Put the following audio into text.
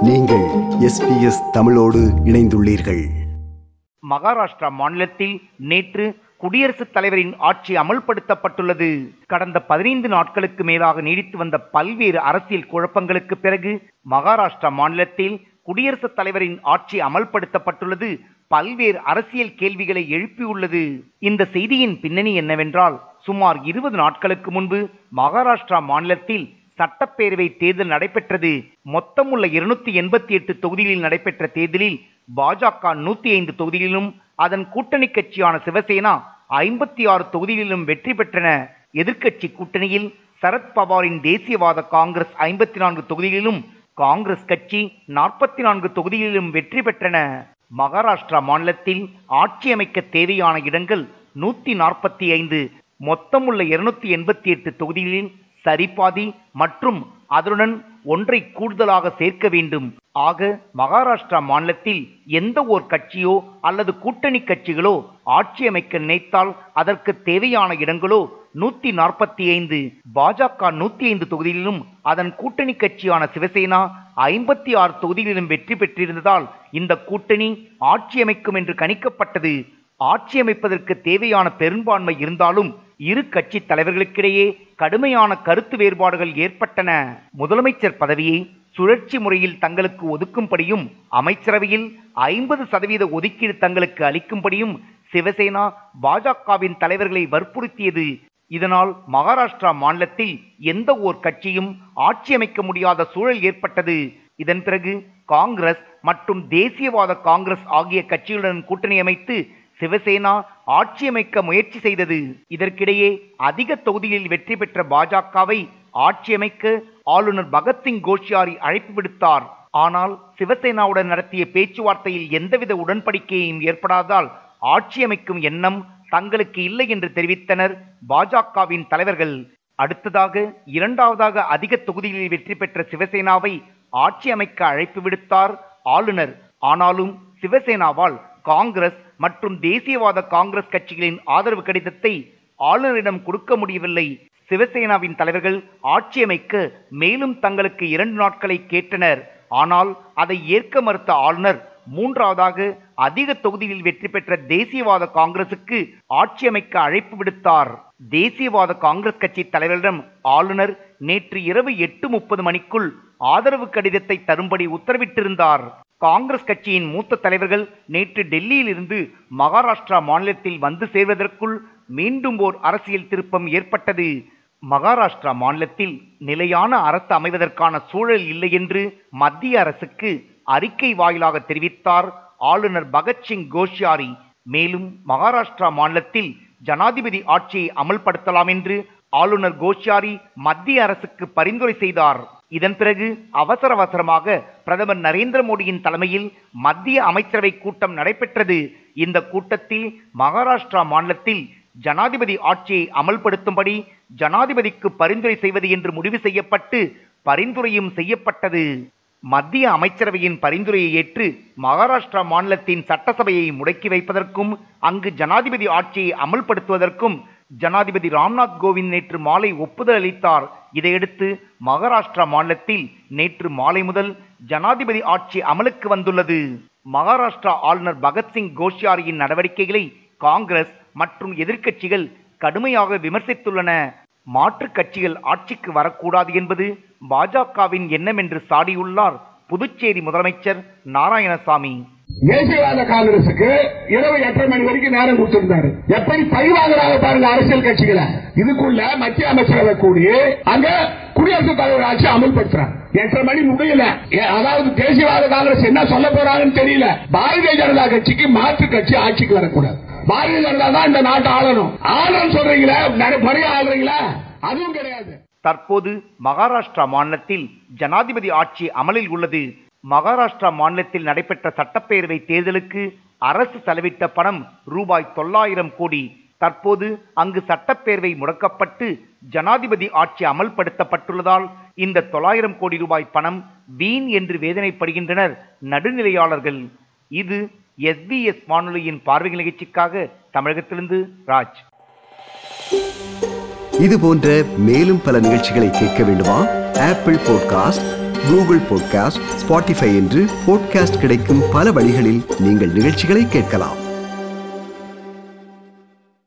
நீங்கள் எஸ்பிஎஸ் தமிழோடு இணைந்துள்ளீர்கள் மகாராஷ்டிரா மாநிலத்தில் நேற்று குடியரசுத் தலைவரின் ஆட்சி அமல்படுத்தப்பட்டுள்ளது கடந்த பதினைந்து நாட்களுக்கு மேலாக நீடித்து வந்த பல்வேறு அரசியல் குழப்பங்களுக்கு பிறகு மகாராஷ்டிரா மாநிலத்தில் குடியரசுத் தலைவரின் ஆட்சி அமல்படுத்தப்பட்டுள்ளது பல்வேறு அரசியல் கேள்விகளை எழுப்பியுள்ளது இந்த செய்தியின் பின்னணி என்னவென்றால் சுமார் இருபது நாட்களுக்கு முன்பு மகாராஷ்டிரா மாநிலத்தில் சட்டப்பேரவை தேர்தல் நடைபெற்றது மொத்தம் உள்ள இருநூத்தி எண்பத்தி எட்டு தொகுதிகளில் நடைபெற்ற தேர்தலில் பாஜக நூத்தி ஐந்து தொகுதிகளிலும் அதன் கூட்டணி கட்சியான சிவசேனா ஐம்பத்தி ஆறு தொகுதிகளிலும் வெற்றி பெற்றன எதிர்க்கட்சி கூட்டணியில் சரத் பவாரின் தேசியவாத காங்கிரஸ் ஐம்பத்தி நான்கு தொகுதிகளிலும் காங்கிரஸ் கட்சி நாற்பத்தி நான்கு தொகுதிகளிலும் வெற்றி பெற்றன மகாராஷ்டிரா மாநிலத்தில் ஆட்சி அமைக்க தேவையான இடங்கள் நூத்தி நாற்பத்தி ஐந்து மொத்தம் உள்ள இருநூத்தி எண்பத்தி எட்டு தொகுதிகளில் சரிபாதி மற்றும் அதனுடன் ஒன்றை கூடுதலாக சேர்க்க வேண்டும் ஆக மகாராஷ்டிரா மாநிலத்தில் எந்த ஓர் கட்சியோ அல்லது கூட்டணி கட்சிகளோ ஆட்சி அமைக்க நினைத்தால் அதற்கு தேவையான இடங்களோ நூத்தி நாற்பத்தி ஐந்து பாஜக நூத்தி ஐந்து தொகுதிகளிலும் அதன் கூட்டணி கட்சியான சிவசேனா ஐம்பத்தி ஆறு தொகுதிகளிலும் வெற்றி பெற்றிருந்ததால் இந்த கூட்டணி ஆட்சி அமைக்கும் என்று கணிக்கப்பட்டது ஆட்சி அமைப்பதற்கு தேவையான பெரும்பான்மை இருந்தாலும் இரு கட்சி தலைவர்களுக்கிடையே கடுமையான கருத்து வேறுபாடுகள் ஏற்பட்டன முதலமைச்சர் பதவியை சுழற்சி முறையில் தங்களுக்கு ஒதுக்கும்படியும் அமைச்சரவையில் ஐம்பது சதவீத ஒதுக்கீடு தங்களுக்கு அளிக்கும்படியும் சிவசேனா பாஜகவின் தலைவர்களை வற்புறுத்தியது இதனால் மகாராஷ்டிரா மாநிலத்தில் எந்த ஓர் கட்சியும் ஆட்சி அமைக்க முடியாத சூழல் ஏற்பட்டது இதன் பிறகு காங்கிரஸ் மற்றும் தேசியவாத காங்கிரஸ் ஆகிய கட்சிகளுடன் கூட்டணி அமைத்து சிவசேனா ஆட்சி அமைக்க முயற்சி செய்தது இதற்கிடையே அதிக தொகுதிகளில் வெற்றி பெற்ற பாஜகவை ஆட்சி அமைக்க ஆளுநர் பகத்சிங் கோஷியாரி அழைப்பு விடுத்தார் ஆனால் சிவசேனாவுடன் நடத்திய பேச்சுவார்த்தையில் எந்தவித உடன்படிக்கையும் ஏற்படாதால் ஆட்சி அமைக்கும் எண்ணம் தங்களுக்கு இல்லை என்று தெரிவித்தனர் பாஜகவின் தலைவர்கள் அடுத்ததாக இரண்டாவதாக அதிக தொகுதிகளில் வெற்றி பெற்ற சிவசேனாவை ஆட்சி அமைக்க அழைப்பு விடுத்தார் ஆளுநர் ஆனாலும் சிவசேனாவால் காங்கிரஸ் மற்றும் தேசியவாத காங்கிரஸ் கட்சிகளின் ஆதரவு கடிதத்தை ஆளுநரிடம் கொடுக்க முடியவில்லை சிவசேனாவின் தலைவர்கள் ஆட்சி அமைக்க மேலும் தங்களுக்கு இரண்டு நாட்களை கேட்டனர் ஆனால் அதை ஏற்க மறுத்த ஆளுநர் மூன்றாவதாக அதிக தொகுதியில் வெற்றி பெற்ற தேசியவாத காங்கிரசுக்கு ஆட்சி அமைக்க அழைப்பு விடுத்தார் தேசியவாத காங்கிரஸ் கட்சி தலைவரிடம் ஆளுநர் நேற்று இரவு எட்டு முப்பது மணிக்குள் ஆதரவு கடிதத்தை தரும்படி உத்தரவிட்டிருந்தார் காங்கிரஸ் கட்சியின் மூத்த தலைவர்கள் நேற்று டெல்லியில் இருந்து மகாராஷ்டிரா மாநிலத்தில் வந்து சேர்வதற்குள் மீண்டும் ஓர் அரசியல் திருப்பம் ஏற்பட்டது மகாராஷ்டிரா மாநிலத்தில் நிலையான அரசு அமைவதற்கான சூழல் இல்லை என்று மத்திய அரசுக்கு அறிக்கை வாயிலாக தெரிவித்தார் ஆளுநர் பகத்சிங் கோஷியாரி மேலும் மகாராஷ்டிரா மாநிலத்தில் ஜனாதிபதி ஆட்சியை அமல்படுத்தலாம் என்று ஆளுநர் கோஷியாரி மத்திய அரசுக்கு பரிந்துரை செய்தார் இதன் பிறகு அவசர அவசரமாக பிரதமர் நரேந்திர மோடியின் தலைமையில் மத்திய அமைச்சரவை கூட்டம் நடைபெற்றது இந்த கூட்டத்தில் மகாராஷ்டிரா மாநிலத்தில் ஜனாதிபதி ஆட்சியை அமல்படுத்தும்படி ஜனாதிபதிக்கு பரிந்துரை செய்வது என்று முடிவு செய்யப்பட்டு பரிந்துரையும் செய்யப்பட்டது மத்திய அமைச்சரவையின் பரிந்துரையை ஏற்று மகாராஷ்டிரா மாநிலத்தின் சட்டசபையை முடக்கி வைப்பதற்கும் அங்கு ஜனாதிபதி ஆட்சியை அமல்படுத்துவதற்கும் ஜனாதிபதி ராம்நாத் கோவிந்த் நேற்று மாலை ஒப்புதல் அளித்தார் இதையடுத்து மகாராஷ்டிரா மாநிலத்தில் நேற்று மாலை முதல் ஜனாதிபதி ஆட்சி அமலுக்கு வந்துள்ளது மகாராஷ்டிரா ஆளுநர் பகத்சிங் கோஷியாரியின் நடவடிக்கைகளை காங்கிரஸ் மற்றும் எதிர்க்கட்சிகள் கடுமையாக விமர்சித்துள்ளன மாற்றுக் கட்சிகள் ஆட்சிக்கு வரக்கூடாது என்பது பாஜகவின் எண்ணம் என்று சாடியுள்ளார் புதுச்சேரி முதலமைச்சர் நாராயணசாமி தேசியவாத காங்கிரசுக்கு இரவு எட்டரை மணி வரைக்கும் நேரம் கொடுத்திருந்தாரு எப்படி பழிவாங்கறாங்க பாருங்க அரசியல் கட்சிகளை இதுக்குள்ள மத்திய அமைச்சரவை கூடி அங்க குடியரசுத் தலைவர் ஆட்சி அமல்படுத்துறாங்க எட்டரை மணி முடியல ஏ, அதாவது தேசியவாத காங்கிரஸ் என்ன சொல்ல போறாங்கன்னு தெரியல பாரதிய ஜனதா கட்சிக்கு மாற்று கட்சி ஆட்சிக்கு வரக்கூடாது பாரதிய ஜனதா தான் இந்த நாட்டை ஆளணும் ஆளணும் சொல்றீங்களா நட- முறையா ஆளுறீங்களா அதுவும் கிடையாது தற்போது மகாராஷ்டிரா மாநிலத்தில் ஜனாதிபதி ஆட்சி அமலில் உள்ளது மகாராஷ்டிரா மாநிலத்தில் நடைபெற்ற சட்டப்பேரவை தேர்தலுக்கு அரசு செலவிட்ட பணம் ரூபாய் தொள்ளாயிரம் கோடி தற்போது அங்கு சட்டப்பேரவை முடக்கப்பட்டு ஜனாதிபதி ஆட்சி அமல்படுத்தப்பட்டுள்ளதால் இந்த தொள்ளாயிரம் கோடி ரூபாய் பணம் வீண் என்று வேதனைப்படுகின்றனர் நடுநிலையாளர்கள் இது எஸ்பிஎஸ் வானொலியின் பார்வை நிகழ்ச்சிக்காக தமிழகத்திலிருந்து ராஜ் இது போன்ற மேலும் பல நிகழ்ச்சிகளை கேட்க வேண்டுமா Apple podcast Google podcast Spotify என்று பாட்காஸ்ட் கிடைக்கும் பல வழிகளில் நீங்கள் நிகழ்ச்சிகளை கேட்கலாம்